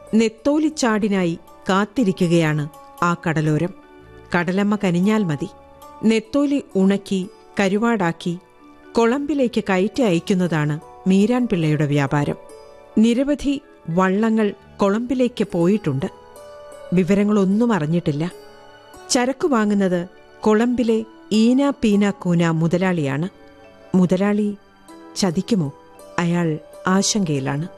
നെത്തോലിച്ചാടിനായി കാത്തിരിക്കുകയാണ് ആ കടലോരം കടലമ്മ കനിഞ്ഞാൽ മതി നെത്തോലി ഉണക്കി കരുവാടാക്കി കൊളംബിലേക്ക് കയറ്റി അയക്കുന്നതാണ് മീരാൻ പിള്ളയുടെ വ്യാപാരം നിരവധി വള്ളങ്ങൾ കൊളംബിലേക്ക് പോയിട്ടുണ്ട് വിവരങ്ങളൊന്നും അറിഞ്ഞിട്ടില്ല ചരക്കു വാങ്ങുന്നത് കൊളംബിലെ ഈന പീന കൂന മുതലാളിയാണ് മുതലാളി ചതിക്കുമോ അയാൾ ആശങ്കയിലാണ്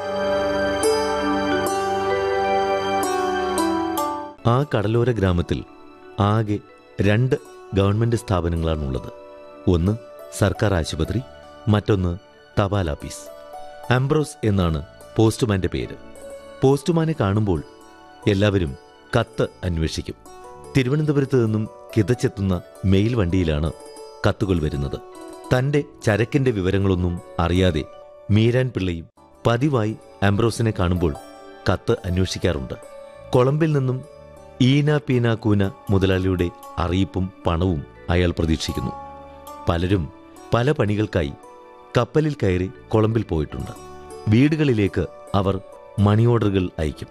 ആ കടലോര ഗ്രാമത്തിൽ ആകെ രണ്ട് ഗവൺമെന്റ് സ്ഥാപനങ്ങളാണുള്ളത് ഒന്ന് സർക്കാർ ആശുപത്രി മറ്റൊന്ന് തപാൽ ഓഫീസ് ആംബ്രോസ് എന്നാണ് പോസ്റ്റ്മാന്റെ പേര് പോസ്റ്റ്മാനെ കാണുമ്പോൾ എല്ലാവരും കത്ത് അന്വേഷിക്കും തിരുവനന്തപുരത്ത് നിന്നും കിതച്ചെത്തുന്ന മെയിൽ വണ്ടിയിലാണ് കത്തുകൾ വരുന്നത് തന്റെ ചരക്കിന്റെ വിവരങ്ങളൊന്നും അറിയാതെ മീരാൻ പിള്ളയും പതിവായി ആംബ്രോസിനെ കാണുമ്പോൾ കത്ത് അന്വേഷിക്കാറുണ്ട് കൊളംബിൽ നിന്നും ഈന പീന കൂന മുതലാളിയുടെ അറിയിപ്പും പണവും അയാൾ പ്രതീക്ഷിക്കുന്നു പലരും പല പണികൾക്കായി കപ്പലിൽ കയറി കൊളംബിൽ പോയിട്ടുണ്ട് വീടുകളിലേക്ക് അവർ മണി ഓർഡറുകൾ അയക്കും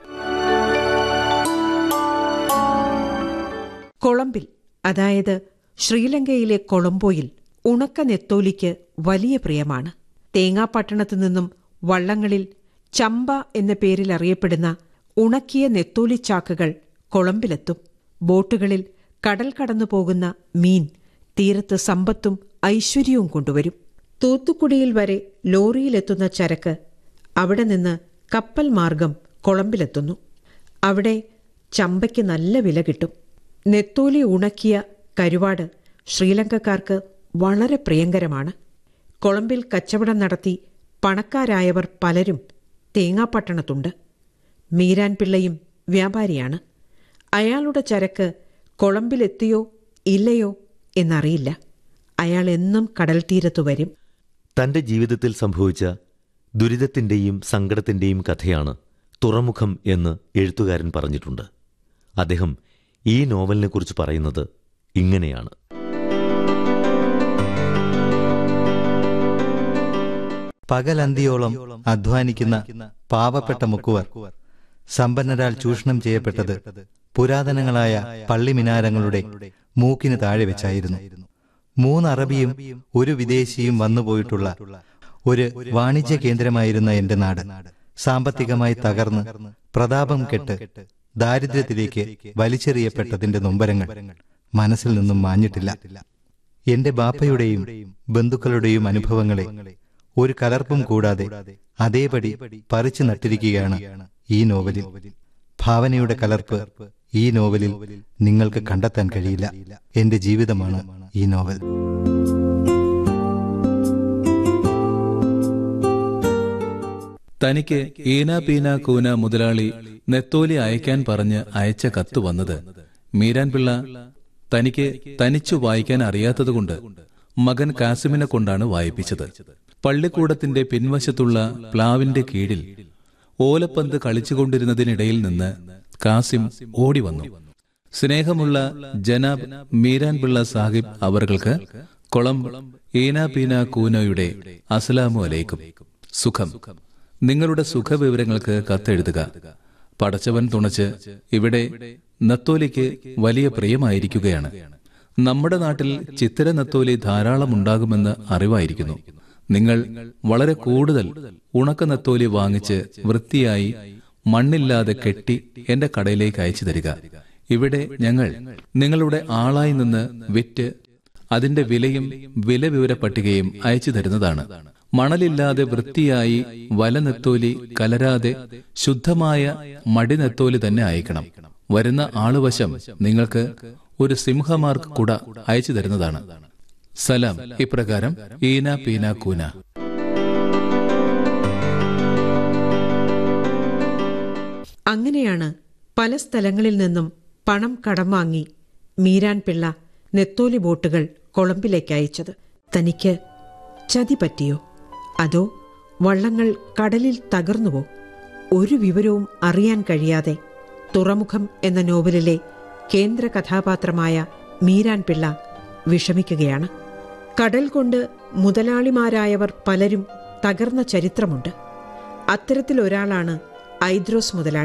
കൊളംബിൽ അതായത് ശ്രീലങ്കയിലെ കൊളംബോയിൽ ഉണക്ക നെത്തോലിക്ക് വലിയ പ്രിയമാണ് തേങ്ങാപ്പട്ടണത്തു നിന്നും വള്ളങ്ങളിൽ ചമ്പ എന്ന പേരിൽ അറിയപ്പെടുന്ന ഉണക്കിയ നെത്തോലിച്ചാക്കുകൾ കൊളംബിലെത്തും ബോട്ടുകളിൽ കടൽ കടന്നു പോകുന്ന മീൻ തീരത്ത് സമ്പത്തും ഐശ്വര്യവും കൊണ്ടുവരും തൂത്തുക്കുടിയിൽ വരെ ലോറിയിലെത്തുന്ന ചരക്ക് അവിടെ നിന്ന് കപ്പൽ മാർഗം കൊളംബിലെത്തുന്നു അവിടെ ചമ്പയ്ക്ക് നല്ല വില കിട്ടും നെത്തോലി ഉണക്കിയ കരുവാട് ശ്രീലങ്കക്കാർക്ക് വളരെ പ്രിയങ്കരമാണ് കൊളംബിൽ കച്ചവടം നടത്തി പണക്കാരായവർ പലരും തേങ്ങാപ്പട്ടണത്തുണ്ട് മീരാൻ പിള്ളയും വ്യാപാരിയാണ് അയാളുടെ ചരക്ക് കൊളംബിലെത്തിയോ ഇല്ലയോ എന്നറിയില്ല അയാൾ എന്നും കടൽ തീരത്തു വരും തന്റെ ജീവിതത്തിൽ സംഭവിച്ച ദുരിതത്തിന്റെയും സങ്കടത്തിന്റെയും കഥയാണ് തുറമുഖം എന്ന് എഴുത്തുകാരൻ പറഞ്ഞിട്ടുണ്ട് അദ്ദേഹം ഈ നോവലിനെക്കുറിച്ച് പറയുന്നത് ഇങ്ങനെയാണ് പകലന്തിയോളം അധ്വാനിക്കുന്ന പാവപ്പെട്ട മുക്കുവർ സമ്പന്നരാൽ ചൂഷണം ചെയ്യപ്പെട്ടത് പുരാതനങ്ങളായ പള്ളിമിനാരങ്ങളുടെ മൂക്കിന് താഴെ വെച്ചായിരുന്നു മൂന്ന് അറബിയും ഒരു വിദേശിയും വന്നുപോയിട്ടുള്ള ഒരു വാണിജ്യ കേന്ദ്രമായിരുന്ന എന്റെ നാട് സാമ്പത്തികമായി തകർന്ന് പ്രതാപം കെട്ട് ദാരിദ്ര്യത്തിലേക്ക് വലിച്ചെറിയപ്പെട്ടതിന്റെ നൊമ്പരങ്ങൾ മനസ്സിൽ നിന്നും മാഞ്ഞിട്ടില്ല എന്റെ ബാപ്പയുടെയും ബന്ധുക്കളുടെയും അനുഭവങ്ങളെ ഒരു കലർപ്പും കൂടാതെ അതേപടി പറിച്ചു നട്ടിരിക്കുകയാണ് ഈ നോവലിൽ ഭാവനയുടെ കലർപ്പ് ഈ നോവലിൽ നിങ്ങൾക്ക് കണ്ടെത്താൻ കഴിയില്ല എന്റെ ജീവിതമാണ് ഈ നോവൽ തനിക്ക് ഈന പീന കൂന മുതലാളി നെത്തോലി അയക്കാൻ പറഞ്ഞ് അയച്ച കത്ത് വന്നത് മീരാൻ പിള്ള തനിക്ക് തനിച്ചു വായിക്കാൻ അറിയാത്തതുകൊണ്ട് മകൻ കാസിമിനെ കൊണ്ടാണ് വായിപ്പിച്ചത് പള്ളിക്കൂടത്തിന്റെ പിൻവശത്തുള്ള പ്ലാവിന്റെ കീഴിൽ ഓലപ്പന്ത് കളിച്ചുകൊണ്ടിരുന്നതിനിടയിൽ നിന്ന് കാസിം ഓടി വന്നു സ്നേഹമുള്ള ജനാബ് മീരാൻ പിള്ള സാഹിബ് അവർക്ക് കൊളംബ് ഈന പീന കൂനയുടെ അസ്സലാമു അലൈക്കും സുഖം നിങ്ങളുടെ സുഖവിവരങ്ങൾക്ക് കത്തെഴുതുക പടച്ചവൻ തുണച്ച് ഇവിടെ നത്തോലിക്ക് വലിയ പ്രിയമായിരിക്കുകയാണ് നമ്മുടെ നാട്ടിൽ ചിത്തിര നത്തോലി ധാരാളം ഉണ്ടാകുമെന്ന് അറിവായിരിക്കുന്നു നിങ്ങൾ വളരെ കൂടുതൽ ഉണക്ക നത്തോലി വാങ്ങിച്ച് വൃത്തിയായി മണ്ണില്ലാതെ കെട്ടി എന്റെ കടയിലേക്ക് അയച്ചു തരിക ഇവിടെ ഞങ്ങൾ നിങ്ങളുടെ ആളായി നിന്ന് വിറ്റ് അതിന്റെ വിലയും വില വിവര പട്ടികയും അയച്ചു തരുന്നതാണ് മണലില്ലാതെ വൃത്തിയായി വല നെത്തോലി കലരാതെ ശുദ്ധമായ മടി നെത്തോലി തന്നെ അയക്കണം വരുന്ന ആളുവശം നിങ്ങൾക്ക് ഒരു സിംഹമാർക്ക് കുട അയച്ചു തരുന്നതാണ് സലാം ഇപ്രകാരം ഈന പീന കൂന അങ്ങനെയാണ് പല സ്ഥലങ്ങളിൽ നിന്നും പണം കടം വാങ്ങി മീരാൻ പിള്ള നെത്തോലി ബോട്ടുകൾ കൊളംബിലേക്ക് അയച്ചത് തനിക്ക് ചതി പറ്റിയോ അതോ വള്ളങ്ങൾ കടലിൽ തകർന്നുവോ ഒരു വിവരവും അറിയാൻ കഴിയാതെ തുറമുഖം എന്ന നോവലിലെ കേന്ദ്ര കഥാപാത്രമായ മീരാൻ പിള്ള വിഷമിക്കുകയാണ് കടൽ കൊണ്ട് മുതലാളിമാരായവർ പലരും തകർന്ന ചരിത്രമുണ്ട് അത്തരത്തിലൊരാളാണ് ഐദ്രോസ് മുതലാളി